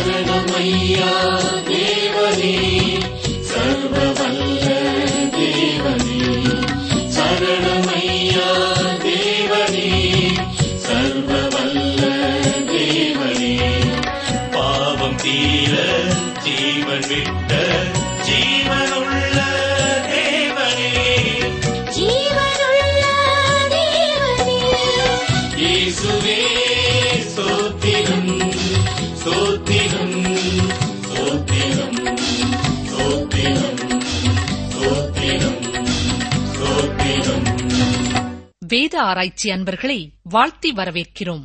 சரணமையா தேவனே சர்வவல்ல தேவனே சரணமையா தேவனே சர்வவல்ல தேவனே பாவம் தீர ஜீவன் விட்ட ஜீவனுள்ள தேவனே ஜீவனுள்ள தேவனே இயேசுவே ஸ்தோத்திரம் ஸ்தோத்திரம் ஸ்தோத்திரம் ஸ்தோத்திரம் ஸ்தோத்திரம் ஸ்தோத்திரம் வேத ஆராய்ச்சி அன்பர்களை வாழ்த்தி வரவேற்கிறோம்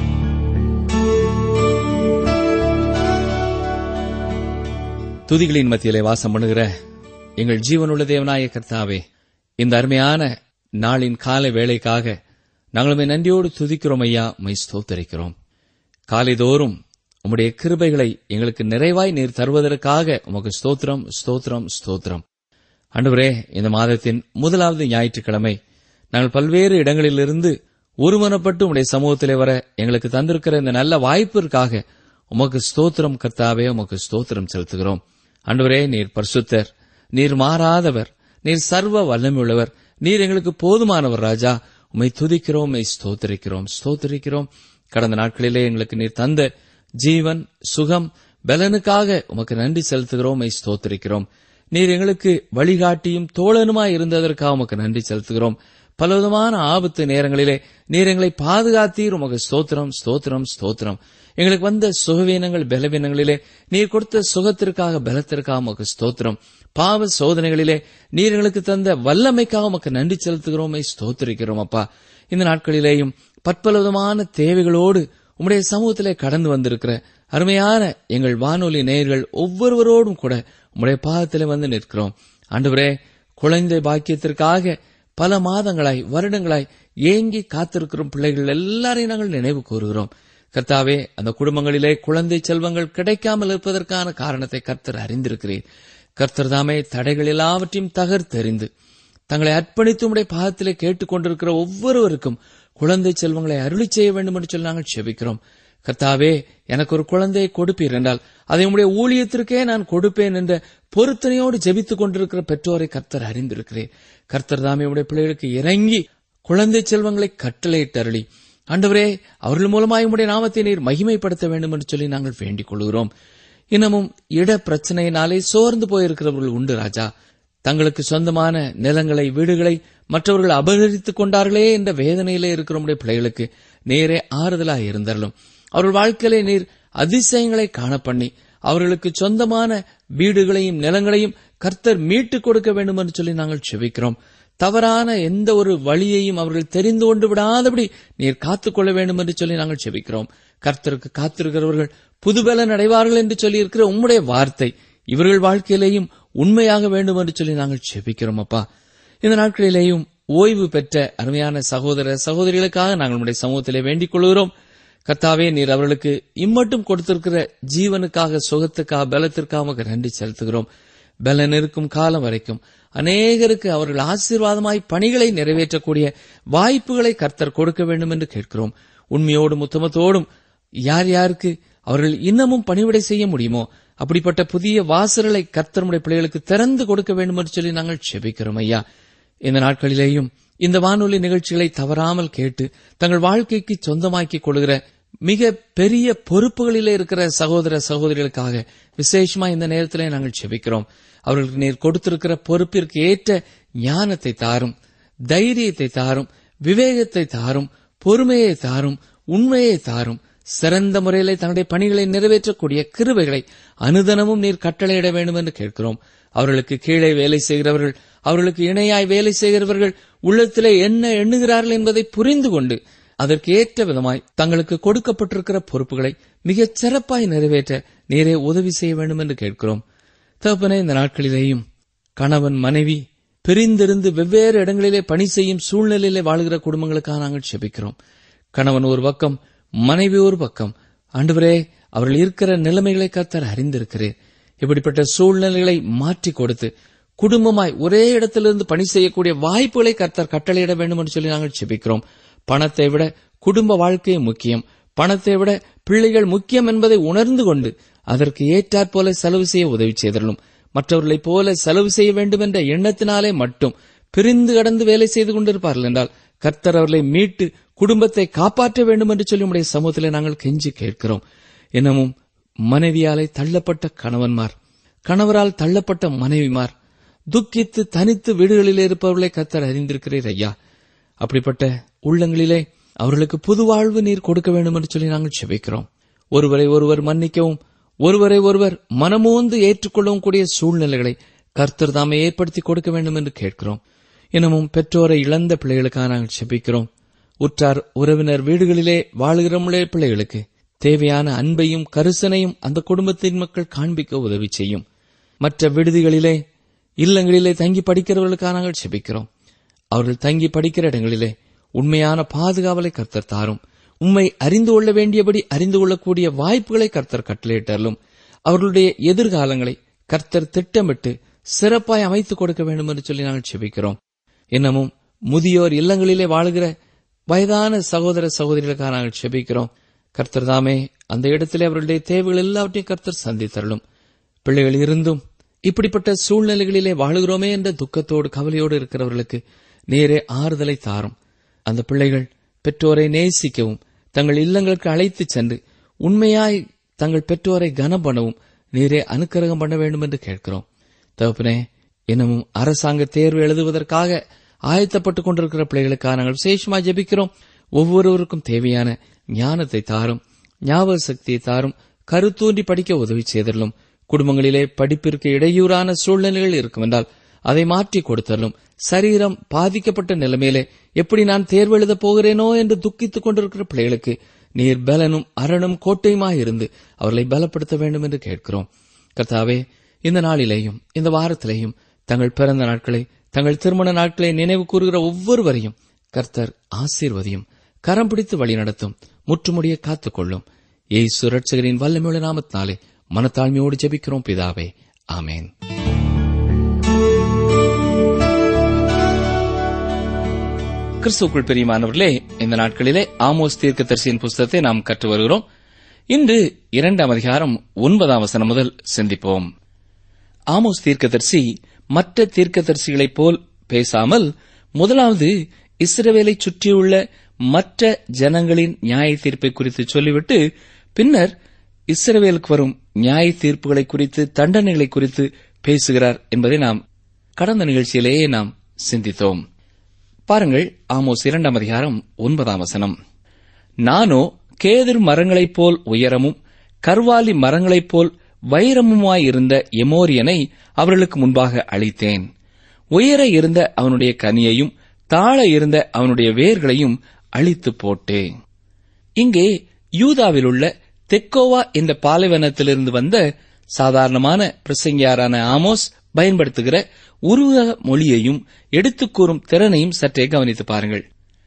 துதிகளின் மத்தியிலே வாசம் பண்ணுகிற எங்கள் ஜீவனுள்ள தேவனாய கர்த்தாவே இந்த அருமையான நாளின் கால வேளைக்காக நாங்களுமே நன்றியோடு துதிக்கிறோம் ஐயா மை ஸ்தோத்தரிக்கிறோம் காலைதோறும் உம்முடைய கிருபைகளை எங்களுக்கு நிறைவாய் நீர் தருவதற்காக உமக்கு ஸ்தோத்திரம் ஸ்தோத்திரம் ஸ்தோத்திரம் அன்றுவரே இந்த மாதத்தின் முதலாவது ஞாயிற்றுக்கிழமை நாங்கள் பல்வேறு இடங்களிலிருந்து ஒருமனப்பட்டு உம்முடைய சமூகத்திலே வர எங்களுக்கு தந்திருக்கிற இந்த நல்ல வாய்ப்பிற்காக உமக்கு ஸ்தோத்திரம் கர்த்தாவே உமக்கு ஸ்தோத்திரம் செலுத்துகிறோம் அன்றுவரே நீர் பரிசுத்தர் நீர் மாறாதவர் நீர் சர்வ வல்லமையுள்ளவர் நீர் எங்களுக்கு போதுமானவர் ராஜா உம்மை துதிக்கிறோம் உம்மை ஸ்தோத்தரிக்கிறோம் ஸ்தோத்தரிக்கிறோம் கடந்த நாட்களிலே எங்களுக்கு நீர் தந்த ஜீவன் சுகம் பலனுக்காக உமக்கு நன்றி செலுத்துகிறோம் உம்மை ஸ்தோத்தரிக்கிறோம் நீர் எங்களுக்கு வழிகாட்டியும் தோழனுமாய் இருந்ததற்காக உமக்கு நன்றி செலுத்துகிறோம் பலவிதமான ஆபத்து நேரங்களிலே நீர் எங்களை பாதுகாத்தீர் உமக்கு ஸ்தோத்திரம் ஸ்தோத்திரம் ஸ்தோத்திரம் எங்களுக்கு வந்த சுகவீனங்கள் பலவீனங்களிலே நீர் கொடுத்த சுகத்திற்காக பலத்திற்காக உமக்கு ஸ்தோத்திரம் பாவ சோதனைகளிலே நீர் எங்களுக்கு தந்த வல்லமைக்காக உமக்கு நன்றி செலுத்துகிறோமே ஸ்தோத்திரிக்கிறோம் அப்பா இந்த நாட்களிலேயும் பற்பலவிதமான தேவைகளோடு உம்முடைய சமூகத்திலே கடந்து வந்திருக்கிற அருமையான எங்கள் வானொலி நேயர்கள் ஒவ்வொருவரோடும் கூட உம்முடைய பாதத்திலே வந்து நிற்கிறோம் ஆண்டவரே குழந்தை பாக்கியத்திற்காக பல மாதங்களாய் வருடங்களாய் ஏங்கி காத்திருக்கிற பிள்ளைகள் எல்லாரையும் நாங்கள் நினைவு கூறுகிறோம் கர்த்தாவே அந்த குடும்பங்களிலே குழந்தை செல்வங்கள் கிடைக்காமல் இருப்பதற்கான காரணத்தை கர்த்தர் அறிந்திருக்கிறீர் கர்த்தர் தாமே தடைகள் எல்லாவற்றையும் தகர்த்தெறிந்து தங்களை அர்ப்பணித்து உடைய பாதத்திலே கேட்டுக்கொண்டிருக்கிற ஒவ்வொருவருக்கும் குழந்தை செல்வங்களை அருளி செய்ய வேண்டும் என்று சொல்லி நாங்கள் செபிக்கிறோம் கர்த்தாவே எனக்கு ஒரு குழந்தையை கொடுப்பீர் என்றால் அதை உம்முடைய ஊழியத்திற்கே நான் கொடுப்பேன் என்ற பொருத்தனையோடு ஜெபித்துக் கொண்டிருக்கிற பெற்றோரை கர்த்தர் அறிந்திருக்கிறேன் கர்த்தர் தாமே உடைய பிள்ளைகளுக்கு இறங்கி குழந்தை செல்வங்களை கட்டளையிட்டு அருளி ஆண்டவரே அவர்கள் மூலமாய் உம்முடைய நாமத்தை நீர் மகிமைப்படுத்த வேண்டும் என்று சொல்லி நாங்கள் வேண்டிக் கொள்கிறோம் இன்னமும் இட பிரச்சனையினாலே சோர்ந்து போயிருக்கிறவர்கள் உண்டு ராஜா தங்களுக்கு சொந்தமான நிலங்களை வீடுகளை மற்றவர்கள் அபகரித்துக் கொண்டார்களே என்ற வேதனையிலே இருக்கிற உம்முடைய பிள்ளைகளுக்கு நேரே ஆறுதலாய் இருந்தரலும் அவர்கள் வாழ்க்கையிலே நீர் அதிசயங்களை காணப்பண்ணி அவர்களுக்கு சொந்தமான வீடுகளையும் நிலங்களையும் கர்த்தர் மீட்டுக் கொடுக்க வேண்டும் என்று சொல்லி நாங்கள் செபிக்கிறோம் தவறான எந்த ஒரு வழியையும் அவர்கள் தெரிந்து கொண்டு விடாதபடி நீர் காத்துக்கொள்ள வேண்டும் என்று சொல்லி நாங்கள் செபிக்கிறோம் கர்த்தருக்கு காத்திருக்கிறவர்கள் புதுபலன் அடைவார்கள் என்று சொல்லி இருக்கிற உம்முடைய வார்த்தை இவர்கள் வாழ்க்கையிலேயும் உண்மையாக வேண்டும் என்று சொல்லி நாங்கள் செபிக்கிறோம் அப்பா இந்த நாட்களிலேயும் ஓய்வு பெற்ற அருமையான சகோதர சகோதரிகளுக்காக நாங்கள் உடைய சமூகத்திலே வேண்டிக் கொள்கிறோம் கர்த்தாவே நீர் அவர்களுக்கு இம்மட்டும் கொடுத்திருக்கிற ஜீவனுக்காக சுகத்துக்காக பலத்திற்காக உமக்கு நன்றி செலுத்துகிறோம் பலன் இருக்கும் காலம் வரைக்கும் அநேகருக்கு அவர்கள் ஆசீர்வாதமாய் பணிகளை நிறைவேற்றக்கூடிய வாய்ப்புகளை கர்த்தர் கொடுக்க வேண்டும் என்று கேட்கிறோம் உண்மையோடும் உத்தமத்தோடும் யார் யாருக்கு அவர்கள் இன்னமும் பணிவிடை செய்ய முடியுமோ அப்படிப்பட்ட புதிய வாசல்களை கர்த்தருடைய பிள்ளைகளுக்கு திறந்து கொடுக்க வேண்டும் என்று சொல்லி நாங்கள் செபிக்கிறோம் ஐயா இந்த நாட்களிலேயும் இந்த வானொலி நிகழ்ச்சிகளை தவறாமல் கேட்டு தங்கள் வாழ்க்கைக்கு சொந்தமாக்கிக் கொள்கிற மிக பெரிய பொறுப்புகளிலே இருக்கிற சகோதர சகோதரிகளுக்காக விசேஷமா இந்த நேரத்திலே நாங்கள் செபிக்கிறோம் அவர்களுக்கு நீர் கொடுத்திருக்கிற பொறுப்பிற்கு ஏற்ற ஞானத்தை தாரும் தைரியத்தை தாரும் விவேகத்தை தாரும் பொறுமையை தாரும் உண்மையை தாரும் சிறந்த முறையிலே தங்களுடைய பணிகளை நிறைவேற்றக்கூடிய கிருபைகளை அனுதனமும் நீர் கட்டளையிட வேண்டும் என்று கேட்கிறோம் அவர்களுக்கு கீழே வேலை செய்கிறவர்கள் அவர்களுக்கு இணையாய் வேலை செய்கிறவர்கள் உள்ளத்திலே என்ன எண்ணுகிறார்கள் என்பதை புரிந்து கொண்டு அதற்கு ஏற்ற விதமாய் தங்களுக்கு கொடுக்கப்பட்டிருக்கிற பொறுப்புகளை மிகச் சிறப்பாய் நிறைவேற்ற நீரே உதவி செய்ய வேண்டும் என்று கேட்கிறோம் தகப்பனே இந்த நாட்களிலேயும் கணவன் மனைவி பிரிந்திருந்து வெவ்வேறு இடங்களிலே பணி செய்யும் சூழ்நிலையிலே வாழ்கிற குடும்பங்களுக்காக நாங்கள் செபிக்கிறோம் கணவன் ஒரு பக்கம் மனைவி ஒரு பக்கம் ஆண்டவரே அவர்கள் இருக்கிற நிலைமைகளை கத்தர் அறிந்திருக்கிறேன் இப்படிப்பட்ட சூழ்நிலைகளை மாற்றி கொடுத்து குடும்பமாய் ஒரே இடத்திலிருந்து பணி செய்யக்கூடிய வாய்ப்புகளை கர்த்தர் கட்டளையிட வேண்டும் என்று சொல்லி நாங்கள் செபிக்கிறோம் பணத்தை விட குடும்ப வாழ்க்கை முக்கியம் பணத்தை விட பிள்ளைகள் முக்கியம் என்பதை உணர்ந்து கொண்டு அதற்கு ஏற்றாற்போல செலவு செய்ய உதவி செய்தரலும் மற்றவர்களைப் போல செலவு செய்ய வேண்டும் என்ற எண்ணத்தினாலே மட்டும் பிரிந்து கடந்து வேலை செய்து கொண்டிருப்பார்கள் என்றால் கர்த்தர் அவர்களை மீட்டு குடும்பத்தை காப்பாற்ற வேண்டும் என்று சொல்லி உடைய சமூகத்திலே நாங்கள் கெஞ்சி கேட்கிறோம் இன்னமும் மனைவியாலே தள்ளப்பட்ட கணவன்மார் கணவரால் தள்ளப்பட்ட மனைவிமார் துக்கித்து தனித்து வீடுகளில் இருப்பவர்களை கர்த்தர் அறிந்திருக்கிறீர் ஐயா அப்படிப்பட்ட உள்ளங்களிலே அவர்களுக்கு புது வாழ்வு நீர் கொடுக்க வேண்டும் என்று சொல்லி நாங்கள் செபிக்கிறோம் ஒருவரை ஒருவர் மன்னிக்கவும் ஒருவரை ஒருவர் மனமோந்து ஏற்றுக்கொள்ளவும் கூடிய சூழ்நிலைகளை கர்த்தர் தாமே ஏற்படுத்தி கொடுக்க வேண்டும் என்று கேட்கிறோம் இன்னமும் பெற்றோரை இழந்த பிள்ளைகளுக்காக நாங்கள் செபிக்கிறோம் உற்றார் உறவினர் வீடுகளிலே வாழுகிற பிள்ளைகளுக்கு தேவையான அன்பையும் கரிசனையும் அந்த குடும்பத்தின் மக்கள் காண்பிக்க உதவி செய்யும் மற்ற விடுதிகளிலே இல்லங்களிலே தங்கி படிக்கிறவர்களுக்காக நாங்கள் செபிக்கிறோம் அவர்கள் தங்கி படிக்கிற இடங்களிலே உண்மையான பாதுகாவலை கர்த்தர் தாரும் உண்மை அறிந்து கொள்ள வேண்டியபடி அறிந்து கொள்ளக்கூடிய வாய்ப்புகளை கர்த்தர் கட்டளையிட்டாலும் அவர்களுடைய எதிர்காலங்களை கர்த்தர் திட்டமிட்டு சிறப்பாய் அமைத்துக் கொடுக்க வேண்டும் என்று சொல்லி நாங்கள் செபிக்கிறோம் இன்னமும் முதியோர் இல்லங்களிலே வாழுகிற வயதான சகோதர சகோதரிகளுக்காக நாங்கள் செபிக்கிறோம் கர்த்தர் தாமே அந்த இடத்திலே அவர்களுடைய தேவைகள் எல்லாவற்றையும் கர்த்தர் சந்தித்தரலும் பிள்ளைகள் இருந்தும் இப்படிப்பட்ட சூழ்நிலைகளிலே வாழுகிறோமே என்ற துக்கத்தோடு கவலையோடு இருக்கிறவர்களுக்கு நேரே ஆறுதலை தாரும் அந்த பிள்ளைகள் பெற்றோரை நேசிக்கவும் தங்கள் இல்லங்களுக்கு அழைத்துச் சென்று உண்மையாய் தங்கள் பெற்றோரை கனம் பண்ணவும் நீரே அனுக்கிரகம் பண்ண வேண்டும் என்று கேட்கிறோம் தகப்பனே இன்னமும் அரசாங்க தேர்வு எழுதுவதற்காக ஆயத்தப்பட்டுக் கொண்டிருக்கிற பிள்ளைகளுக்காக நாங்கள் விசேஷமா ஜெபிக்கிறோம் ஒவ்வொருவருக்கும் தேவையான ஞானத்தை தாரும் ஞாபக சக்தியை தாரும் கருத்தூன்றி படிக்க உதவி செய்தலும் குடும்பங்களிலே படிப்பிற்கு இடையூறான சூழ்நிலைகள் இருக்கும் என்றால் அதை மாற்றி கொடுத்தலும் சரீரம் பாதிக்கப்பட்ட நிலைமையிலே எப்படி நான் தேர்வு எழுதப் போகிறேனோ என்று துக்கித்துக் கொண்டிருக்கிற பிள்ளைகளுக்கு நீர் பலனும் அரணும் கோட்டையுமாயிருந்து அவர்களை பலப்படுத்த வேண்டும் என்று கேட்கிறோம் கர்த்தாவே இந்த நாளிலேயும் இந்த வாரத்திலேயும் தங்கள் பிறந்த நாட்களை தங்கள் திருமண நாட்களை நினைவு கூறுகிற ஒவ்வொருவரையும் கர்த்தர் ஆசீர்வதியும் கரம் பிடித்து வழி நடத்தும் முற்றுமுடிய காத்துக்கொள்ளும் ஏய் சுரட்சகரின் வல்லமையுள்ள நாமத்தினாலே மனத்தாழ்மையோடு ஜெபிக்கிறோம் பிதாவே ஆமேன் கிறிஸ்துக்குள் பிரியமானவர்களே இந்த நாட்களிலே ஆமோஸ் தீர்க்கதரிசியின் புஸ்தகத்தை நாம் கற்று வருகிறோம் இன்று இரண்டாம் அதிகாரம் ஒன்பதாம் வசனம் முதல் சிந்திப்போம் ஆமோஸ் தீர்க்கதரிசி மற்ற தீர்க்கதரிசிகளைப் போல் பேசாமல் முதலாவது இஸ்ரவேலை சுற்றியுள்ள மற்ற ஜனங்களின் நியாய தீர்ப்பை குறித்து சொல்லிவிட்டு பின்னர் இஸ்ரவேலுக்கு வரும் நியாய தீர்ப்புகளை குறித்து தண்டனைகளை குறித்து பேசுகிறார் என்பதை நாம் கடந்த நிகழ்ச்சியிலேயே நாம் சிந்தித்தோம் பாருங்கள் ஆமோஸ் இரண்டாம் அதிகாரம் ஒன்பதாம் வசனம் நானோ கேதிர் மரங்களைப் போல் உயரமும் கர்வாலி மரங்களைப் போல் வைரமுமாயிருந்த எமோரியனை அவர்களுக்கு முன்பாக அளித்தேன் உயர இருந்த அவனுடைய கனியையும் தாழ இருந்த அவனுடைய வேர்களையும் அழித்து போட்டேன் இங்கே யூதாவில் உள்ள தெக்கோவா என்ற பாலைவனத்திலிருந்து வந்த சாதாரணமான பிரசங்கியாரான ஆமோஸ் பயன்படுத்துகிற உருவ மொழியையும் எடுத்துக் கூறும் திறனையும் சற்றே கவனித்து பாருங்கள்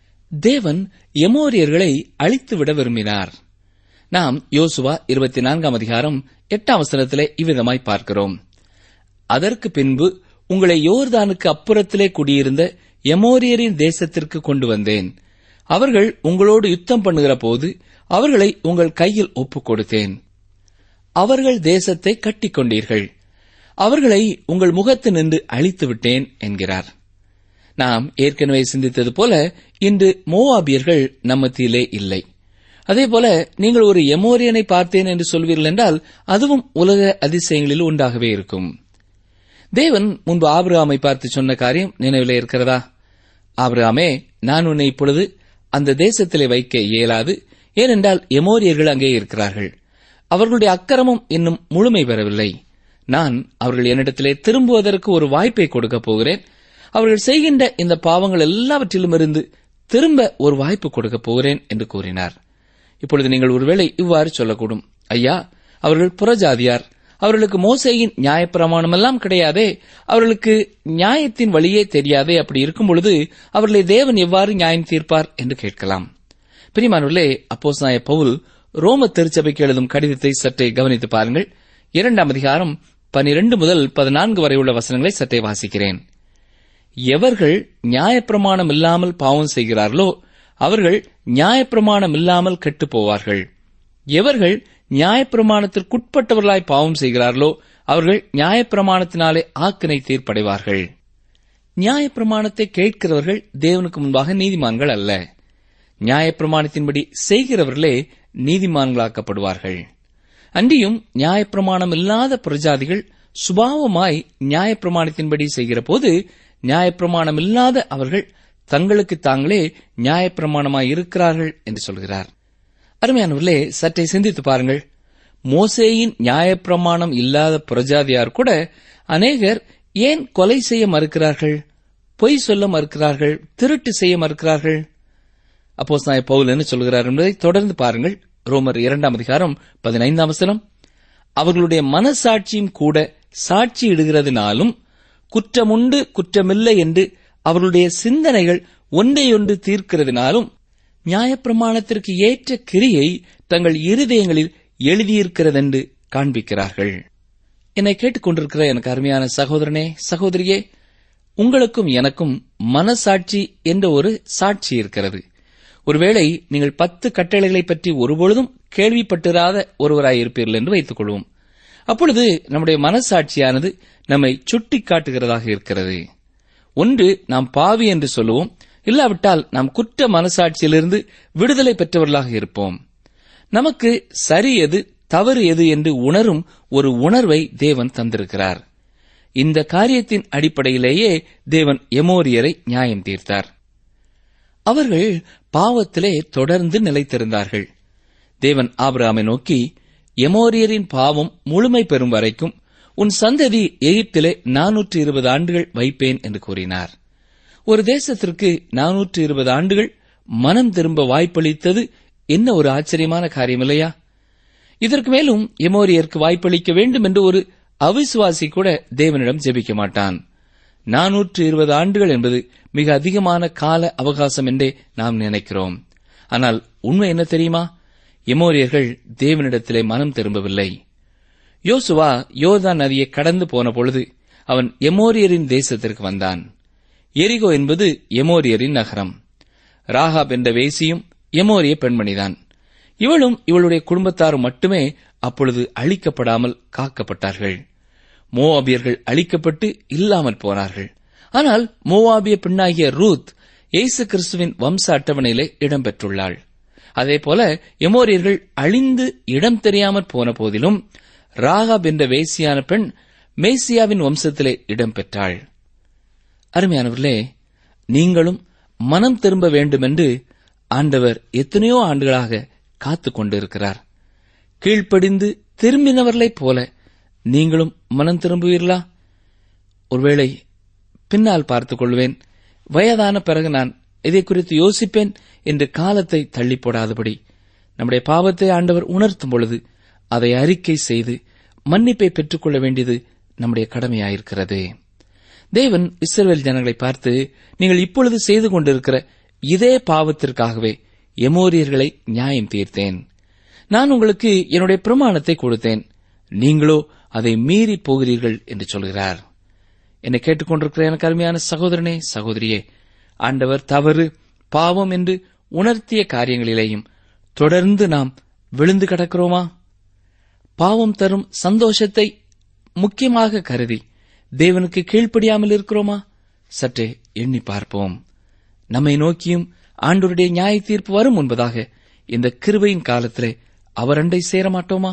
தேவன் எமோரியர்களை அழித்துவிட விரும்பினார் நாம் யோசுவா இருபத்தி நான்காம் அதிகாரம் எட்டாம் வசனத்திலே இவ்விதமாய் பார்க்கிறோம் அதற்கு பின்பு உங்களை யோர்தானுக்கு அப்புறத்திலே குடியிருந்த எமோரியரின் தேசத்திற்கு கொண்டு வந்தேன் அவர்கள் உங்களோடு யுத்தம் பண்ணுகிற போது அவர்களை உங்கள் கையில் ஒப்புக் கொடுத்தேன் அவர்கள் தேசத்தை கட்டிக் கொண்டீர்கள் அவர்களை உங்கள் முகத்து நின்று அழித்து விட்டேன் என்கிறார் நாம் ஏற்கனவே சிந்தித்தது போல இன்று மோவாபியர்கள் நம்மத்திலே இல்லை அதேபோல நீங்கள் ஒரு எமோரியனை பார்த்தேன் என்று சொல்வீர்கள் என்றால் அதுவும் உலக அதிசயங்களில் உண்டாகவே இருக்கும் தேவன் முன்பு ஆபிரகாமை பார்த்து சொன்ன காரியம் நினைவிலே இருக்கிறதா ஆபிரகாமே நான் உன்னை இப்பொழுது அந்த தேசத்திலே வைக்க இயலாது ஏனென்றால் எமோரியர்கள் அங்கே இருக்கிறார்கள் அவர்களுடைய அக்கிரமம் இன்னும் முழுமை பெறவில்லை நான் அவர்கள் என்னிடத்திலே திரும்புவதற்கு ஒரு வாய்ப்பை கொடுக்கப் போகிறேன் அவர்கள் செய்கின்ற இந்த பாவங்கள் எல்லாவற்றிலும் இருந்து திரும்ப ஒரு வாய்ப்பு கொடுக்கப் போகிறேன் என்று கூறினார் இப்பொழுது நீங்கள் ஒருவேளை இவ்வாறு சொல்லக்கூடும் ஐயா அவர்கள் புறஜாதியார் அவர்களுக்கு மோசையின் நியாயப்பிரமாணம் எல்லாம் கிடையாதே அவர்களுக்கு நியாயத்தின் வழியே தெரியாதே அப்படி இருக்கும் பொழுது அவர்களை தேவன் எவ்வாறு நியாயம் தீர்ப்பார் என்று கேட்கலாம் பிரிமானுள்ளே அப்போஸ் நாய பவுல் ரோம திருச்சபைக்கு எழுதும் கடிதத்தை சற்றே கவனித்து பாருங்கள் இரண்டாம் அதிகாரம் பனிரெண்டு முதல் பதினான்கு வரை உள்ள வசனங்களை சற்றே வாசிக்கிறேன் எவர்கள் நியாயப்பிரமாணம் இல்லாமல் பாவம் செய்கிறார்களோ அவர்கள் நியாயப்பிரமாணம் இல்லாமல் கெட்டுப் போவார்கள் எவர்கள் நியாயப்பிரமாணத்திற்குட்பட்டவர்களாய் பாவம் செய்கிறார்களோ அவர்கள் நியாயப்பிரமாணத்தினாலே ஆக்கினை தீர்ப்படைவார்கள் நியாயப்பிரமாணத்தை கேட்கிறவர்கள் தேவனுக்கு முன்பாக நீதிமான்கள் அல்ல நியாயப்பிரமாணத்தின்படி செய்கிறவர்களே நீதிமான்களாக்கப்படுவார்கள் அன்றியும் நியாயப்பிரமாணம் இல்லாத பிரஜாதிகள் சுபாவமாய் நியாயப்பிரமாணத்தின்படி செய்கிற போது நியாயப்பிரமாணம் இல்லாத அவர்கள் தங்களுக்கு தாங்களே நியாயப்பிரமாணமாய் இருக்கிறார்கள் என்று சொல்கிறார் அருமையானவர்களே சற்றே சிந்தித்து பாருங்கள் மோசேயின் நியாயப்பிரமாணம் இல்லாத பிரஜாதியார் கூட அநேகர் ஏன் கொலை செய்ய மறுக்கிறார்கள் பொய் சொல்ல மறுக்கிறார்கள் திருட்டு செய்ய மறுக்கிறார்கள் அப்போஸ் நாய பவுல் என்ன சொல்கிறார் என்பதை தொடர்ந்து பாருங்கள் ரோமர் இரண்டாம் அதிகாரம் பதினைந்தாம் வசனம் அவர்களுடைய மனசாட்சியும் கூட சாட்சி இடுகிறதுனாலும் குற்றமுண்டு குற்றமில்லை என்று அவர்களுடைய சிந்தனைகள் ஒன்றையொன்று தீர்க்கிறதுனாலும் நியாயப்பிரமாணத்திற்கு ஏற்ற கிரியை தங்கள் இருதயங்களில் எழுதியிருக்கிறதென்று காண்பிக்கிறார்கள் என்னை கேட்டுக்கொண்டிருக்கிற எனக்கு அருமையான சகோதரனே சகோதரியே உங்களுக்கும் எனக்கும் மனசாட்சி என்ற ஒரு சாட்சி இருக்கிறது ஒருவேளை நீங்கள் பத்து கட்டளைகளை பற்றி ஒருபொழுதும் கேள்விப்பட்டிராத ஒருவராயிருப்பீர்கள் என்று வைத்துக் கொள்வோம் அப்பொழுது நம்முடைய மனசாட்சியானது நம்மை சுட்டிக் காட்டுகிறதாக இருக்கிறது ஒன்று நாம் பாவி என்று சொல்லுவோம் இல்லாவிட்டால் நாம் குற்ற மனசாட்சியிலிருந்து விடுதலை பெற்றவர்களாக இருப்போம் நமக்கு சரி எது தவறு எது என்று உணரும் ஒரு உணர்வை தேவன் தந்திருக்கிறார் இந்த காரியத்தின் அடிப்படையிலேயே தேவன் எமோரியரை நியாயம் தீர்த்தார் அவர்கள் பாவத்திலே தொடர்ந்து நிலைத்திருந்தார்கள் தேவன் ஆபிரகாமை நோக்கி எமோரியரின் பாவம் முழுமை பெறும் வரைக்கும் உன் சந்ததி எகிப்திலே நானூற்று இருபது ஆண்டுகள் வைப்பேன் என்று கூறினார் ஒரு தேசத்திற்கு நானூற்று இருபது ஆண்டுகள் மனம் திரும்ப வாய்ப்பளித்தது என்ன ஒரு ஆச்சரியமான காரியம் இல்லையா இதற்கு மேலும் எமோரியருக்கு வாய்ப்பளிக்க வேண்டும் என்று ஒரு அவிசுவாசி கூட தேவனிடம் ஜெபிக்க மாட்டான் நானூற்று இருபது ஆண்டுகள் என்பது மிக அதிகமான கால அவகாசம் என்றே நாம் நினைக்கிறோம் ஆனால் உண்மை என்ன தெரியுமா எமோரியர்கள் தேவனிடத்திலே மனம் திரும்பவில்லை யோசுவா யோர்தான் நதியை கடந்து போன பொழுது அவன் எமோரியரின் தேசத்திற்கு வந்தான் எரிகோ என்பது எமோரியரின் நகரம் ராகாப் என்ற வேசியும் எமோரிய பெண்மணிதான் இவளும் இவளுடைய குடும்பத்தாரும் மட்டுமே அப்பொழுது அழிக்கப்படாமல் காக்கப்பட்டார்கள் மோவாபியர்கள் அழிக்கப்பட்டு இல்லாமல் போனார்கள் ஆனால் மோவாபிய பெண்ணாகிய ரூத் இயேசு கிறிஸ்துவின் வம்ச அட்டவணையிலே இடம்பெற்றுள்ளாள் அதேபோல எமோரியர்கள் அழிந்து இடம் தெரியாமற் போன போதிலும் ராகாப் என்ற வேசியான பெண் மேசியாவின் வம்சத்திலே இடம்பெற்றாள் அருமையானவர்களே நீங்களும் மனம் திரும்ப வேண்டுமென்று ஆண்டவர் எத்தனையோ ஆண்டுகளாக காத்துக் கொண்டிருக்கிறார் கீழ்ப்படிந்து திரும்பினவர்களைப் போல நீங்களும் மனம் திரும்புவீர்களா ஒருவேளை பின்னால் பார்த்துக் கொள்வேன் வயதான பிறகு நான் இதை குறித்து யோசிப்பேன் என்று காலத்தை தள்ளி போடாதபடி நம்முடைய பாவத்தை ஆண்டவர் உணர்த்தும் பொழுது அதை அறிக்கை செய்து மன்னிப்பை பெற்றுக்கொள்ள வேண்டியது நம்முடைய கடமையாயிருக்கிறது தேவன் இஸ்ரவேல் ஜனங்களை பார்த்து நீங்கள் இப்பொழுது செய்து கொண்டிருக்கிற இதே பாவத்திற்காகவே எமோரியர்களை நியாயம் தீர்த்தேன் நான் உங்களுக்கு என்னுடைய பிரமாணத்தை கொடுத்தேன் நீங்களோ அதை மீறி போகிறீர்கள் என்று சொல்கிறார் என்னை கேட்டுக்கொண்டிருக்கிற எனக்கு அருமையான சகோதரனே சகோதரியே ஆண்டவர் தவறு பாவம் என்று உணர்த்திய காரியங்களிலேயும் தொடர்ந்து நாம் விழுந்து கிடக்கிறோமா பாவம் தரும் சந்தோஷத்தை முக்கியமாக கருதி தேவனுக்கு கீழ்ப்படியாமல் இருக்கிறோமா சற்றே எண்ணி பார்ப்போம் நம்மை நோக்கியும் ஆண்டவருடைய நியாய தீர்ப்பு வரும் முன்பதாக இந்த கிருபையின் காலத்திலே அவரண்டை சேர மாட்டோமா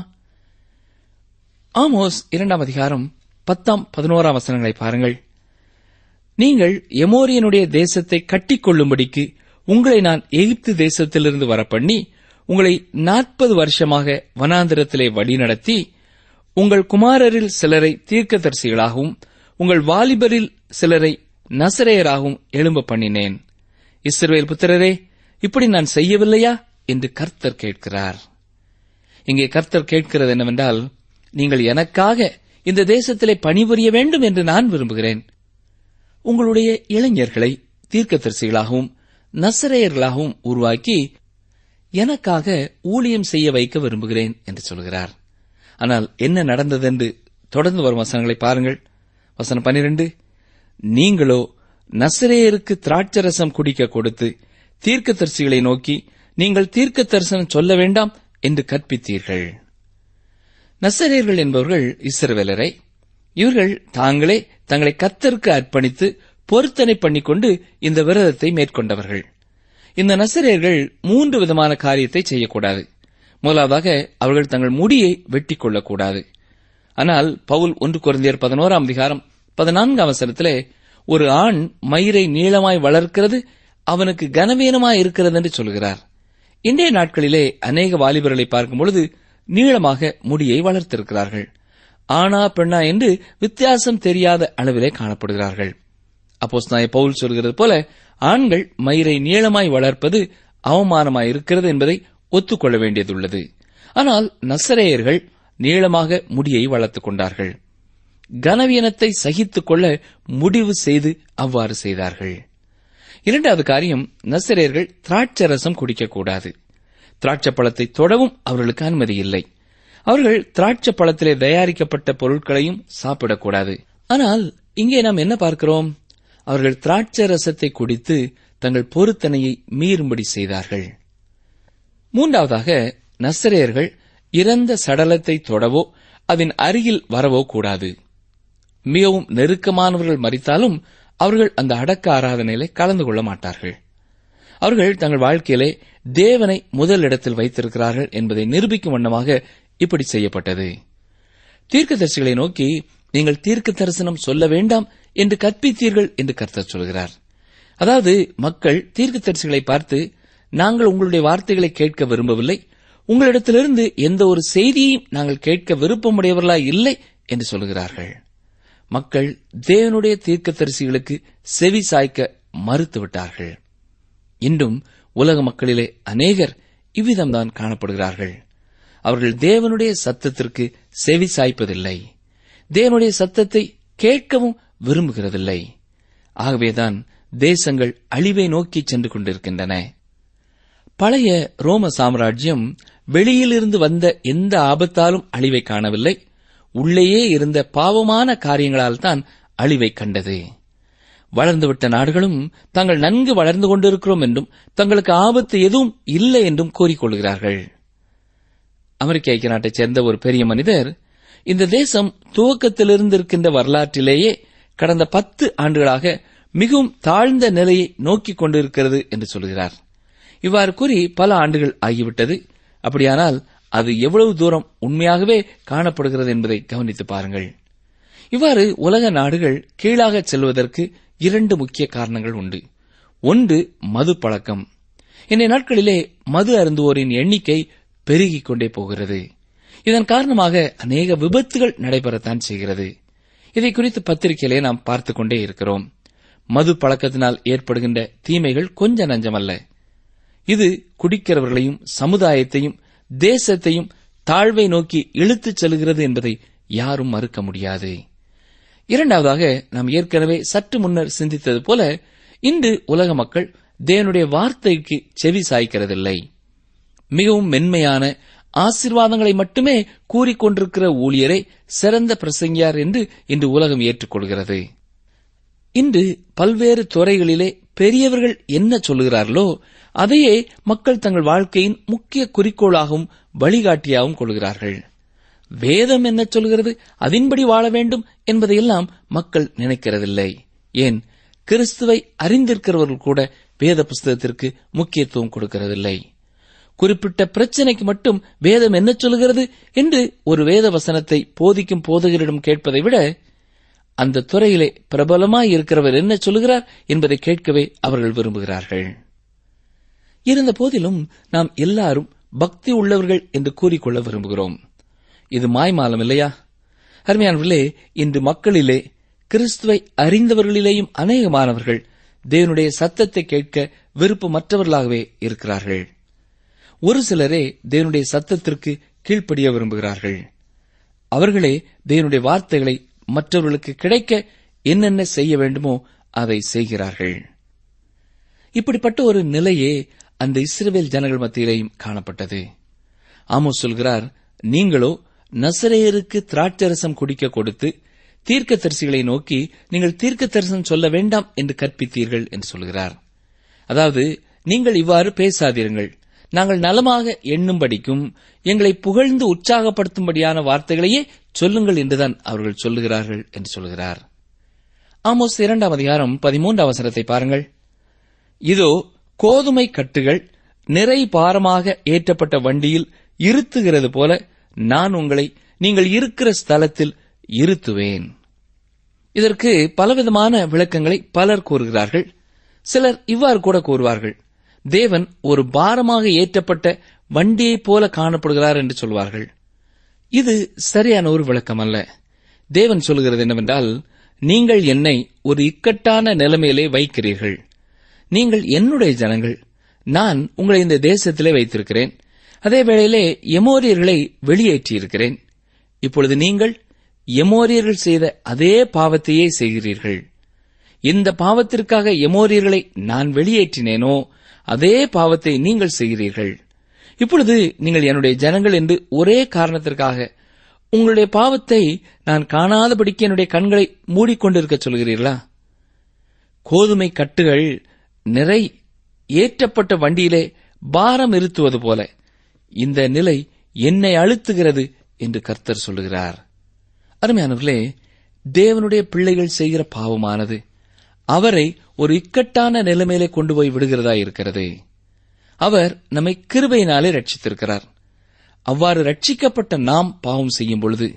ஆமோஸ் இரண்டாம் அதிகாரம் பத்தாம் பதினோராம் வசனங்களை பாருங்கள் நீங்கள் எமோரியனுடைய தேசத்தை கட்டிக்கொள்ளும்படிக்கு உங்களை நான் எகிப்து தேசத்திலிருந்து வரப்பண்ணி உங்களை நாற்பது வருஷமாக வனாந்திரத்திலே வழிநடத்தி உங்கள் குமாரரில் சிலரை தீர்க்கதரிசிகளாகவும் உங்கள் வாலிபரில் சிலரை நசரேயராகவும் எழும்ப பண்ணினேன் இஸ்ரவேல் புத்திரரே இப்படி நான் செய்யவில்லையா என்று கர்த்தர் கேட்கிறார் இங்கே கர்த்தர் கேட்கிறது என்னவென்றால் நீங்கள் எனக்காக இந்த தேசத்திலே பணிபுரிய வேண்டும் என்று நான் விரும்புகிறேன் உங்களுடைய இளைஞர்களை தீர்க்கதரிசிகளாகவும் நசரேயர்களாகவும் உருவாக்கி எனக்காக ஊழியம் செய்ய வைக்க விரும்புகிறேன் என்று சொல்கிறார் ஆனால் என்ன நடந்ததென்று தொடர்ந்து வரும் வசனங்களை பாருங்கள் வசனம் பனிரெண்டு நீங்களோ நசரேயருக்கு திராட்சரசம் குடிக்க கொடுத்து தீர்க்கதரிசிகளை நோக்கி நீங்கள் தீர்க்க தரிசனம் சொல்ல வேண்டாம் என்று கற்பித்தீர்கள் நசரேயர்கள் என்பவர்கள் இஸ்ரவேலரை இவர்கள் தாங்களே தங்களை கத்தருக்கு அர்ப்பணித்து பொருத்தனை பண்ணிக்கொண்டு இந்த விரதத்தை மேற்கொண்டவர்கள் இந்த நசரேயர்கள் மூன்று விதமான காரியத்தை செய்யக்கூடாது முதலாவதாக அவர்கள் தங்கள் முடியை வெட்டிக் கொள்ளக்கூடாது ஆனால் பவுல் ஒன்று குறைந்தியர் பதினோராம் அதிகாரம் பதினான்காம் அவசரத்திலே ஒரு ஆண் மயிரை நீளமாய் வளர்க்கிறது அவனுக்கு கனவீனமாய் இருக்கிறது என்று சொல்கிறார் இன்றைய நாட்களிலே அநேக வாலிபர்களை பார்க்கும் பொழுது நீளமாக முடியை வளர்த்திருக்கிறார்கள் ஆணா பெண்ணா என்று வித்தியாசம் தெரியாத அளவிலே காணப்படுகிறார்கள் அப்போஸ் பவுல் சொல்கிறது போல ஆண்கள் மயிரை நீளமாய் வளர்ப்பது அவமானமாய் இருக்கிறது என்பதை ஒத்துக்கொள்ள வேண்டியதுள்ளது ஆனால் நசரேயர்கள் நீளமாக முடியை வளர்த்துக் கொண்டார்கள் கனவீனத்தை சகித்துக் கொள்ள முடிவு செய்து அவ்வாறு செய்தார்கள் இரண்டாவது காரியம் நசரேயர்கள் திராட்சரசம் குடிக்கக்கூடாது திராட்சை பழத்தை தொடவும் அவர்களுக்கு அனுமதி இல்லை அவர்கள் திராட்சை பழத்திலே தயாரிக்கப்பட்ட பொருட்களையும் சாப்பிடக்கூடாது ஆனால் இங்கே நாம் என்ன பார்க்கிறோம் அவர்கள் திராட்சை ரசத்தை குடித்து தங்கள் பொருத்தனையை மீறும்படி செய்தார்கள் மூன்றாவதாக நசரேயர்கள் இறந்த சடலத்தை தொடவோ அதன் அருகில் வரவோ கூடாது மிகவும் நெருக்கமானவர்கள் மறித்தாலும் அவர்கள் அந்த அடக்க ஆராதனையிலே கலந்து கொள்ள மாட்டார்கள் அவர்கள் தங்கள் வாழ்க்கையிலே தேவனை முதல் இடத்தில் வைத்திருக்கிறார்கள் என்பதை நிரூபிக்கும் வண்ணமாக இப்படி செய்யப்பட்டது தீர்க்கதரிசிகளை நோக்கி நீங்கள் தீர்க்க தரிசனம் சொல்ல வேண்டாம் என்று கற்பித்தீர்கள் என்று கர்த்தர் சொல்கிறார் அதாவது மக்கள் தீர்க்கதரிசிகளை பார்த்து நாங்கள் உங்களுடைய வார்த்தைகளை கேட்க விரும்பவில்லை உங்களிடத்திலிருந்து எந்த ஒரு செய்தியையும் நாங்கள் கேட்க விருப்பமுடையவர்களாய் இல்லை என்று சொல்கிறார்கள் மக்கள் தேவனுடைய தீர்க்கதரிசிகளுக்கு செவி சாய்க்க மறுத்துவிட்டார்கள் இன்றும் உலக மக்களிலே அநேகர் இவ்விதம்தான் காணப்படுகிறார்கள் அவர்கள் தேவனுடைய சத்தத்திற்கு செவி சாய்ப்பதில்லை தேவனுடைய சத்தத்தை கேட்கவும் விரும்புகிறதில்லை ஆகவேதான் தேசங்கள் அழிவை நோக்கி சென்று கொண்டிருக்கின்றன பழைய ரோம சாம்ராஜ்யம் வெளியிலிருந்து வந்த எந்த ஆபத்தாலும் அழிவை காணவில்லை உள்ளேயே இருந்த பாவமான காரியங்களால் தான் அழிவை கண்டது வளர்ந்துவிட்ட நாடுகளும் தாங்கள் நன்கு வளர்ந்து கொண்டிருக்கிறோம் என்றும் தங்களுக்கு ஆபத்து எதுவும் இல்லை என்றும் கூறிக்கொள்கிறார்கள் அமெரிக்க ஐக்கிய நாட்டைச் சேர்ந்த ஒரு பெரிய மனிதர் இந்த தேசம் துவக்கத்திலிருந்து இருக்கின்ற வரலாற்றிலேயே கடந்த பத்து ஆண்டுகளாக மிகவும் தாழ்ந்த நிலையை நோக்கிக் கொண்டிருக்கிறது என்று சொல்கிறார் இவ்வாறு கூறி பல ஆண்டுகள் ஆகிவிட்டது அப்படியானால் அது எவ்வளவு தூரம் உண்மையாகவே காணப்படுகிறது என்பதை கவனித்து பாருங்கள் இவ்வாறு உலக நாடுகள் கீழாக செல்வதற்கு இரண்டு முக்கிய காரணங்கள் உண்டு ஒன்று மது பழக்கம் இன்றைய நாட்களிலே மது அருந்துவோரின் எண்ணிக்கை பெருகிக் கொண்டே போகிறது இதன் காரணமாக அநேக விபத்துகள் நடைபெறத்தான் செய்கிறது இதை குறித்து பத்திரிகையிலே நாம் பார்த்துக் கொண்டே இருக்கிறோம் மது பழக்கத்தினால் ஏற்படுகின்ற தீமைகள் கொஞ்ச நஞ்சமல்ல இது குடிக்கிறவர்களையும் சமுதாயத்தையும் தேசத்தையும் தாழ்வை நோக்கி இழுத்துச் செல்கிறது என்பதை யாரும் மறுக்க முடியாது இரண்டாவதாக நாம் ஏற்கனவே சற்று முன்னர் சிந்தித்தது போல இன்று உலக மக்கள் தேவனுடைய வார்த்தைக்கு செவி சாய்க்கிறதில்லை மிகவும் மென்மையான ஆசீர்வாதங்களை மட்டுமே கூறிக்கொண்டிருக்கிற ஊழியரை சிறந்த பிரசங்கியார் என்று இன்று உலகம் ஏற்றுக்கொள்கிறது இன்று பல்வேறு துறைகளிலே பெரியவர்கள் என்ன சொல்லுகிறார்களோ அதையே மக்கள் தங்கள் வாழ்க்கையின் முக்கிய குறிக்கோளாகவும் வழிகாட்டியாகவும் கொள்கிறார்கள் வேதம் என்ன சொல்கிறது அதின்படி வாழ வேண்டும் என்பதையெல்லாம் மக்கள் நினைக்கிறதில்லை ஏன் கிறிஸ்துவை அறிந்திருக்கிறவர்கள் கூட வேத புஸ்தகத்திற்கு முக்கியத்துவம் கொடுக்கிறதில்லை குறிப்பிட்ட பிரச்சனைக்கு மட்டும் வேதம் என்ன சொல்கிறது என்று ஒரு வேத வசனத்தை போதிக்கும் போதகரிடம் கேட்பதை விட அந்த துறையிலே பிரபலமாய் இருக்கிறவர் என்ன சொல்லுகிறார் என்பதை கேட்கவே அவர்கள் விரும்புகிறார்கள் இருந்த போதிலும் நாம் எல்லாரும் பக்தி உள்ளவர்கள் என்று கூறிக்கொள்ள விரும்புகிறோம் இது மாய்மாலம் இல்லையா அருமையானவர்களே இன்று மக்களிலே கிறிஸ்துவை அறிந்தவர்களிலேயும் அநேகமானவர்கள் தேவனுடைய சத்தத்தை கேட்க விருப்பமற்றவர்களாகவே இருக்கிறார்கள் ஒரு சிலரே தேவனுடைய சத்தத்திற்கு கீழ்ப்படிய விரும்புகிறார்கள் அவர்களே தேவனுடைய வார்த்தைகளை மற்றவர்களுக்கு கிடைக்க என்னென்ன செய்ய வேண்டுமோ அதை செய்கிறார்கள் இப்படிப்பட்ட ஒரு நிலையே அந்த இஸ்ரவேல் ஜனங்கள் மத்தியிலேயும் காணப்பட்டது ஆமோ சொல்கிறார் நீங்களோ நசரேயருக்கு திராட்சரசம் குடிக்க கொடுத்து தீர்க்க தரிசிகளை நோக்கி நீங்கள் தீர்க்க தரிசனம் சொல்ல வேண்டாம் என்று கற்பித்தீர்கள் என்று சொல்கிறார் அதாவது நீங்கள் இவ்வாறு பேசாதிருங்கள் நாங்கள் நலமாக எண்ணும்படிக்கும் எங்களை புகழ்ந்து உற்சாகப்படுத்தும்படியான வார்த்தைகளையே சொல்லுங்கள் என்றுதான் அவர்கள் சொல்லுகிறார்கள் என்று சொல்கிறார் ஆமோஸ் இரண்டாம் அதிகாரம் பதிமூன்று அவசரத்தை பாருங்கள் இதோ கோதுமை கட்டுகள் நிறை பாரமாக ஏற்றப்பட்ட வண்டியில் இருத்துகிறது போல நான் உங்களை நீங்கள் இருக்கிற ஸ்தலத்தில் இருத்துவேன் இதற்கு பலவிதமான விளக்கங்களை பலர் கூறுகிறார்கள் சிலர் இவ்வாறு கூட கூறுவார்கள் தேவன் ஒரு பாரமாக ஏற்றப்பட்ட வண்டியைப் போல காணப்படுகிறார் என்று சொல்வார்கள் இது சரியான ஒரு விளக்கம் அல்ல தேவன் சொல்கிறது என்னவென்றால் நீங்கள் என்னை ஒரு இக்கட்டான நிலைமையிலே வைக்கிறீர்கள் நீங்கள் என்னுடைய ஜனங்கள் நான் உங்களை இந்த தேசத்திலே வைத்திருக்கிறேன் அதே வேளையிலே எமோரியர்களை வெளியேற்றியிருக்கிறேன் இப்பொழுது நீங்கள் எமோரியர்கள் செய்த அதே பாவத்தையே செய்கிறீர்கள் இந்த பாவத்திற்காக எமோரியர்களை நான் வெளியேற்றினேனோ அதே பாவத்தை நீங்கள் செய்கிறீர்கள் இப்பொழுது நீங்கள் என்னுடைய ஜனங்கள் என்று ஒரே காரணத்திற்காக உங்களுடைய பாவத்தை நான் காணாதபடிக்கு என்னுடைய கண்களை மூடிக்கொண்டிருக்க சொல்கிறீர்களா கோதுமை கட்டுகள் நிறை ஏற்றப்பட்ட வண்டியிலே பாரம் இருத்துவது போல இந்த நிலை என்னை அழுத்துகிறது என்று கர்த்தர் சொல்லுகிறார் அருமையானவர்களே தேவனுடைய பிள்ளைகள் செய்கிற பாவமானது அவரை ஒரு இக்கட்டான நிலைமையிலே கொண்டு போய் விடுகிறதா இருக்கிறது அவர் நம்மை கிருபையினாலே ரட்சித்திருக்கிறார் அவ்வாறு ரட்சிக்கப்பட்ட நாம் பாவம் செய்யும் பொழுது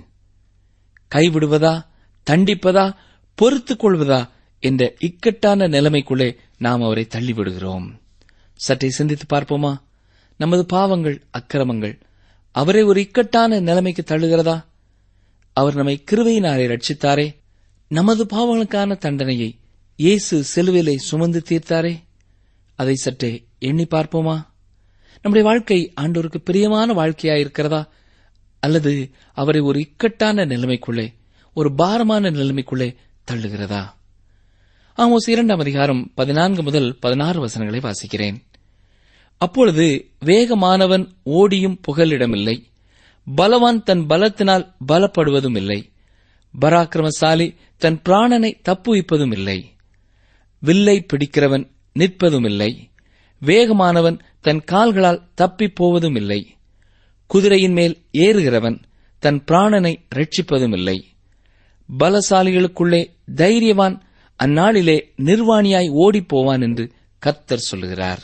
கைவிடுவதா தண்டிப்பதா பொறுத்துக் கொள்வதா என்ற இக்கட்டான நிலைமைக்குள்ளே நாம் அவரை தள்ளிவிடுகிறோம் சற்றே சிந்தித்து பார்ப்போமா நமது பாவங்கள் அக்கிரமங்கள் அவரை ஒரு இக்கட்டான நிலைமைக்கு தள்ளுகிறதா அவர் நம்மை கிருபையினாலே ரட்சித்தாரே நமது பாவங்களுக்கான தண்டனையை இயேசு சிலுவிலை சுமந்து தீர்த்தாரே அதை சற்றே எண்ணி பார்ப்போமா நம்முடைய வாழ்க்கை ஆண்டோருக்கு பிரியமான வாழ்க்கையாயிருக்கிறதா அல்லது அவரை ஒரு இக்கட்டான நிலைமைக்குள்ளே ஒரு பாரமான நிலைமைக்குள்ளே தள்ளுகிறதா ஆமோஸ் இரண்டாம் அதிகாரம் பதினான்கு முதல் பதினாறு வசனங்களை வாசிக்கிறேன் அப்பொழுது வேகமானவன் ஓடியும் புகலிடமில்லை பலவான் தன் பலத்தினால் பலப்படுவதும் இல்லை பராக்கிரமசாலி தன் பிராணனை தப்புவிப்பதும் இல்லை வில்லை பிடிக்கிறவன் நிற்பதும் இல்லை வேகமானவன் தன் கால்களால் தப்பிப் போவதும் இல்லை குதிரையின் மேல் ஏறுகிறவன் தன் பிராணனை ரட்சிப்பதும் இல்லை பலசாலிகளுக்குள்ளே தைரியவான் அந்நாளிலே நிர்வாணியாய் ஓடிப் போவான் என்று கர்த்தர் சொல்லுகிறார்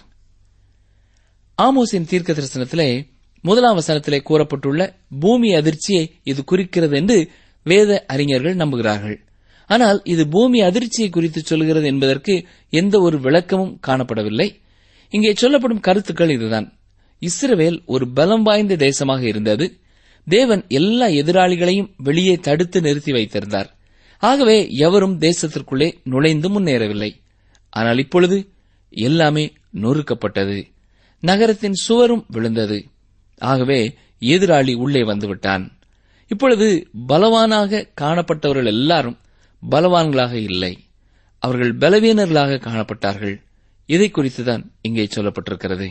ஆமோஸின் தீர்க்க தரிசனத்திலே முதலாம் வசனத்திலே கூறப்பட்டுள்ள பூமி அதிர்ச்சியை இது குறிக்கிறது என்று வேத அறிஞர்கள் நம்புகிறார்கள் ஆனால் இது பூமி அதிர்ச்சியை குறித்து சொல்கிறது என்பதற்கு எந்த ஒரு விளக்கமும் காணப்படவில்லை இங்கே சொல்லப்படும் கருத்துக்கள் இதுதான் இஸ்ரவேல் ஒரு பலம் வாய்ந்த தேசமாக இருந்தது தேவன் எல்லா எதிராளிகளையும் வெளியே தடுத்து நிறுத்தி வைத்திருந்தார் ஆகவே எவரும் தேசத்திற்குள்ளே நுழைந்து முன்னேறவில்லை ஆனால் இப்பொழுது எல்லாமே நொறுக்கப்பட்டது நகரத்தின் சுவரும் விழுந்தது ஆகவே எதிராளி உள்ளே வந்துவிட்டான் இப்பொழுது பலவானாக காணப்பட்டவர்கள் எல்லாரும் பலவான்களாக இல்லை அவர்கள் பலவீனர்களாக காணப்பட்டார்கள் இதை குறித்துதான் இங்கே சொல்லப்பட்டிருக்கிறது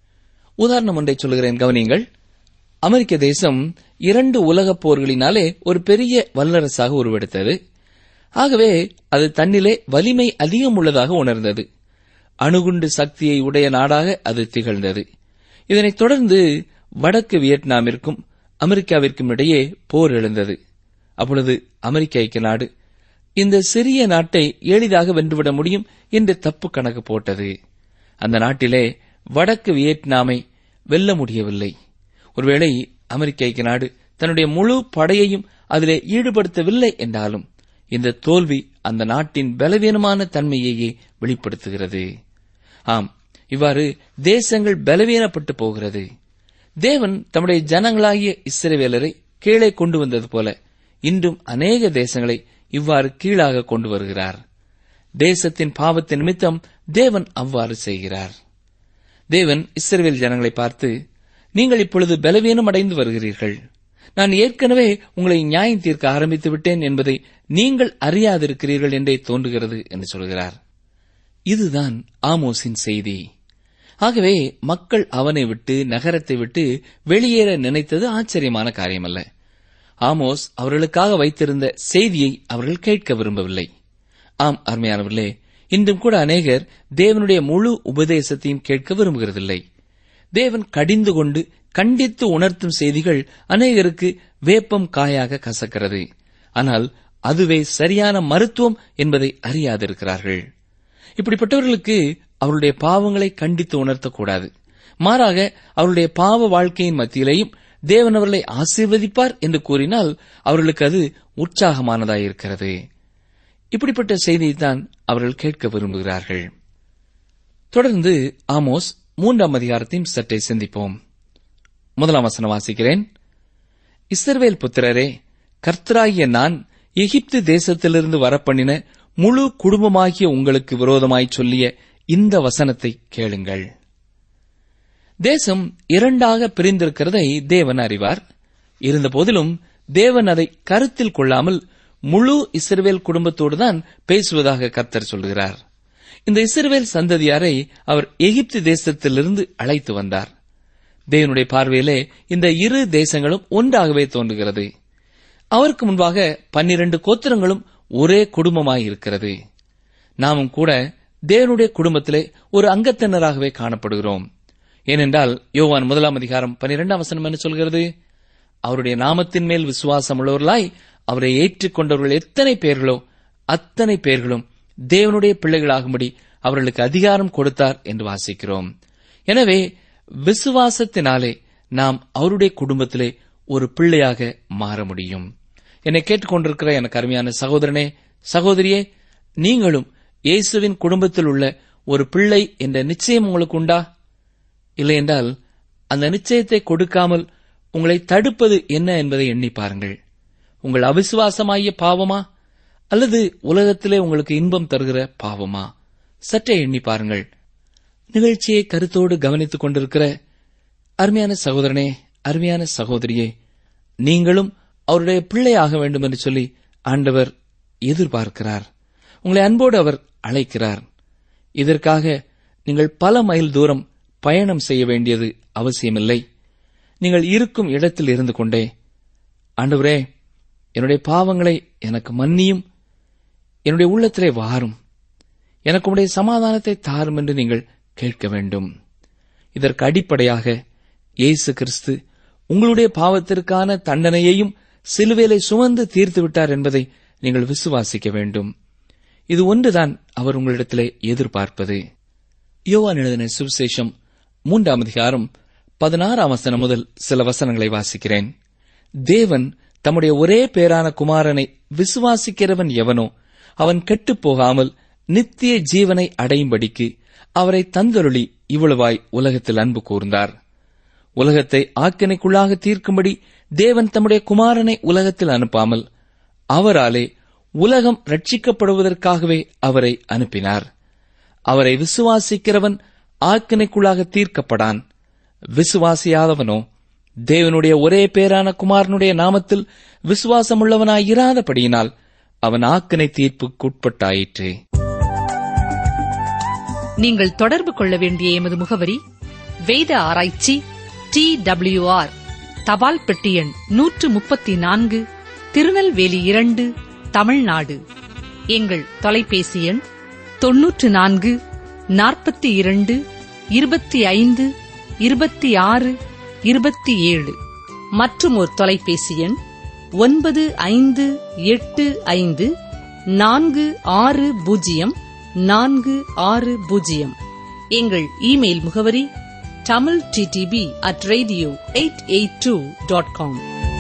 உதாரணம் ஒன்றை சொல்கிறேன் கவனியுங்கள் அமெரிக்க தேசம் இரண்டு உலகப் போர்களினாலே ஒரு பெரிய வல்லரசாக உருவெடுத்தது ஆகவே அது தன்னிலே வலிமை அதிகம் உள்ளதாக உணர்ந்தது அணுகுண்டு சக்தியை உடைய நாடாக அது திகழ்ந்தது இதனைத் தொடர்ந்து வடக்கு வியட்நாமிற்கும் அமெரிக்காவிற்கும் இடையே போர் எழுந்தது அப்பொழுது அமெரிக்க ஐக்கிய நாடு இந்த சிறிய நாட்டை எளிதாக வென்றுவிட முடியும் என்று தப்பு கணக்கு போட்டது அந்த நாட்டிலே வடக்கு வியட்நாமை வெல்ல முடியவில்லை ஒருவேளை அமெரிக்க ஐக்கிய நாடு தன்னுடைய முழு படையையும் அதிலே ஈடுபடுத்தவில்லை என்றாலும் இந்த தோல்வி அந்த நாட்டின் பலவீனமான தன்மையையே வெளிப்படுத்துகிறது ஆம் இவ்வாறு தேசங்கள் பலவீனப்பட்டு போகிறது தேவன் தம்முடைய ஜனங்களாகிய இஸ்ரவேலரை கீழே கொண்டு வந்தது போல இன்றும் அநேக தேசங்களை இவ்வாறு கீழாக கொண்டு வருகிறார் தேசத்தின் பாவத்தின் நிமித்தம் தேவன் அவ்வாறு செய்கிறார் தேவன் இஸ்ரவேல் ஜனங்களை பார்த்து நீங்கள் இப்பொழுது பலவீனம் அடைந்து வருகிறீர்கள் நான் ஏற்கனவே உங்களை நியாயம் தீர்க்க ஆரம்பித்து விட்டேன் என்பதை நீங்கள் அறியாதிருக்கிறீர்கள் என்றே தோன்றுகிறது என்று சொல்கிறார் இதுதான் ஆமோஸின் செய்தி ஆகவே மக்கள் அவனை விட்டு நகரத்தை விட்டு வெளியேற நினைத்தது ஆச்சரியமான காரியமல்ல ஆமோஸ் அவர்களுக்காக வைத்திருந்த செய்தியை அவர்கள் கேட்க விரும்பவில்லை ஆம் அருமையானவர்களே இன்றும் கூட அநேகர் தேவனுடைய முழு உபதேசத்தையும் கேட்க விரும்புகிறதில்லை தேவன் கடிந்து கொண்டு கண்டித்து உணர்த்தும் செய்திகள் அநேகருக்கு வேப்பம் காயாக கசக்கிறது ஆனால் அதுவே சரியான மருத்துவம் என்பதை அறியாதிருக்கிறார்கள் இப்படிப்பட்டவர்களுக்கு அவருடைய பாவங்களை கண்டித்து உணர்த்தக்கூடாது மாறாக அவருடைய பாவ வாழ்க்கையின் மத்தியிலேயும் தேவன் அவர்களை ஆசீர்வதிப்பார் என்று கூறினால் அவர்களுக்கு அது உற்சாகமானதாயிருக்கிறது இப்படிப்பட்ட செய்தியைத்தான் அவர்கள் கேட்க விரும்புகிறார்கள் தொடர்ந்து ஆமோஸ் மூன்றாம் அதிகாரத்தையும் சற்றே சிந்திப்போம் முதலாம் வசனம் வாசிக்கிறேன் இஸ்ரவேல் புத்திரரே கர்த்தராகிய நான் எகிப்து தேசத்திலிருந்து வரப்பண்ணின முழு குடும்பமாகிய உங்களுக்கு விரோதமாய் சொல்லிய இந்த வசனத்தை கேளுங்கள் தேசம் இரண்டாக பிரிந்திருக்கிறதை தேவன் அறிவார் இருந்தபோதிலும் தேவன் அதை கருத்தில் கொள்ளாமல் முழு இஸ்ரவேல் குடும்பத்தோடு தான் பேசுவதாக கர்த்தர் சொல்கிறார் இந்த இஸ்ரவேல் சந்ததியாரை அவர் எகிப்து தேசத்திலிருந்து அழைத்து வந்தார் தேவனுடைய பார்வையிலே இந்த இரு தேசங்களும் ஒன்றாகவே தோன்றுகிறது அவருக்கு முன்பாக பன்னிரண்டு கோத்திரங்களும் ஒரே குடும்பமாயிருக்கிறது நாமும் கூட தேவனுடைய குடும்பத்திலே ஒரு அங்கத்தினராகவே காணப்படுகிறோம் ஏனென்றால் யோவான் முதலாம் அதிகாரம் பன்னிரெண்டாம் வசனம் என்ன சொல்கிறது அவருடைய நாமத்தின் மேல் விசுவாசம் உள்ளவர்களாய் அவரை ஏற்றுக்கொண்டவர்கள் எத்தனை பேர்களோ அத்தனை பேர்களும் தேவனுடைய பிள்ளைகளாகும்படி அவர்களுக்கு அதிகாரம் கொடுத்தார் என்று வாசிக்கிறோம் எனவே விசுவாசத்தினாலே நாம் அவருடைய குடும்பத்திலே ஒரு பிள்ளையாக மாற முடியும் என்னை கேட்டுக்கொண்டிருக்கிற எனக்கு அருமையான சகோதரனே சகோதரியே நீங்களும் இயேசுவின் குடும்பத்தில் உள்ள ஒரு பிள்ளை என்ற நிச்சயம் உங்களுக்கு உண்டா இல்லையென்றால் அந்த நிச்சயத்தை கொடுக்காமல் உங்களை தடுப்பது என்ன என்பதை எண்ணி பாருங்கள் உங்கள் அவிசுவாசமாகிய பாவமா அல்லது உலகத்திலே உங்களுக்கு இன்பம் தருகிற பாவமா சற்றே எண்ணி பாருங்கள் நிகழ்ச்சியை கருத்தோடு கவனித்துக் கொண்டிருக்கிற அருமையான சகோதரனே அருமையான சகோதரியே நீங்களும் அவருடைய பிள்ளையாக வேண்டும் என்று சொல்லி ஆண்டவர் எதிர்பார்க்கிறார் உங்களை அன்போடு அவர் அழைக்கிறார் இதற்காக நீங்கள் பல மைல் தூரம் பயணம் செய்ய வேண்டியது அவசியமில்லை நீங்கள் இருக்கும் இடத்தில் இருந்து கொண்டே ஆண்டவரே என்னுடைய பாவங்களை எனக்கு மன்னியும் என்னுடைய உள்ளத்திலே வாரும் எனக்கு உடைய சமாதானத்தை தாரும் என்று நீங்கள் கேட்க வேண்டும் இதற்கு அடிப்படையாக இயேசு கிறிஸ்து உங்களுடைய பாவத்திற்கான தண்டனையையும் சிலுவேலை சுமந்து தீர்த்து விட்டார் என்பதை நீங்கள் விசுவாசிக்க வேண்டும் இது ஒன்றுதான் அவர் உங்களிடத்திலே எதிர்பார்ப்பது யோவான் எழுதின சுவிசேஷம் மூன்றாம் அதிகாரம் பதினாறாம் வசனம் முதல் சில வசனங்களை வாசிக்கிறேன் தேவன் தம்முடைய ஒரே பேரான குமாரனை விசுவாசிக்கிறவன் எவனோ அவன் கெட்டுப் போகாமல் நித்திய ஜீவனை அடையும்படிக்கு அவரை தந்தருளி இவ்வளவாய் உலகத்தில் அன்பு கூர்ந்தார் உலகத்தை ஆக்கினைக்குள்ளாக தீர்க்கும்படி தேவன் தம்முடைய குமாரனை உலகத்தில் அனுப்பாமல் அவராலே உலகம் ரட்சிக்கப்படுவதற்காகவே அவரை அனுப்பினார் அவரை விசுவாசிக்கிறவன் ஆக்கினைக்குள்ளாக தீர்க்கப்படான் விசுவாசியாதவனோ தேவனுடைய ஒரே பேரான குமாரனுடைய நாமத்தில் விசுவாசமுள்ளவனாயிராதபடியினால் அவன் ஆக்கினை தீர்ப்புக்குட்பட்டாயிற்று நீங்கள் தொடர்பு கொள்ள வேண்டிய எமது முகவரி வேத ஆராய்ச்சி டி ஆர் தபால் பெட்டி எண் நூற்று முப்பத்தி நான்கு திருநெல்வேலி இரண்டு தமிழ்நாடு எங்கள் தொலைபேசி எண் தொன்னூற்று நான்கு நாற்பத்தி இரண்டு இருபத்தி ஐந்து இருபத்தி ஆறு இருபத்தி ஏழு மற்றும் ஒரு தொலைபேசி எண் ஒன்பது ஐந்து எட்டு ஐந்து நான்கு ஆறு பூஜ்ஜியம் நான்கு ஆறு பூஜ்ஜியம் எங்கள் இமெயில் முகவரி Tamil DTP at radio eight eight two dot com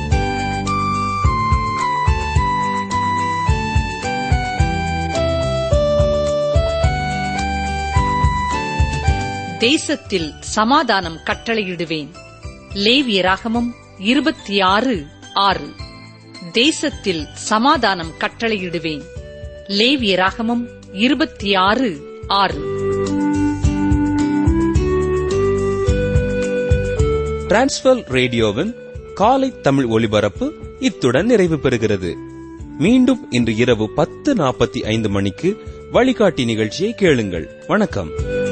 தேசத்தில் சமாதானம் கட்டளையிடுவேன் லேவியராகமம் இருபத்தி ஆறு ஆறு தேசத்தில் சமாதானம் கட்டளையிடுவேன் லேவியராகமம் இருபத்தி ஆறு ஆறு டிரான்ஸ்வர் ரேடியோவின் காலை தமிழ் ஒலிபரப்பு இத்துடன் நிறைவு பெறுகிறது மீண்டும் இன்று இரவு பத்து நாற்பத்தி ஐந்து மணிக்கு வழிகாட்டி நிகழ்ச்சியை கேளுங்கள் வணக்கம்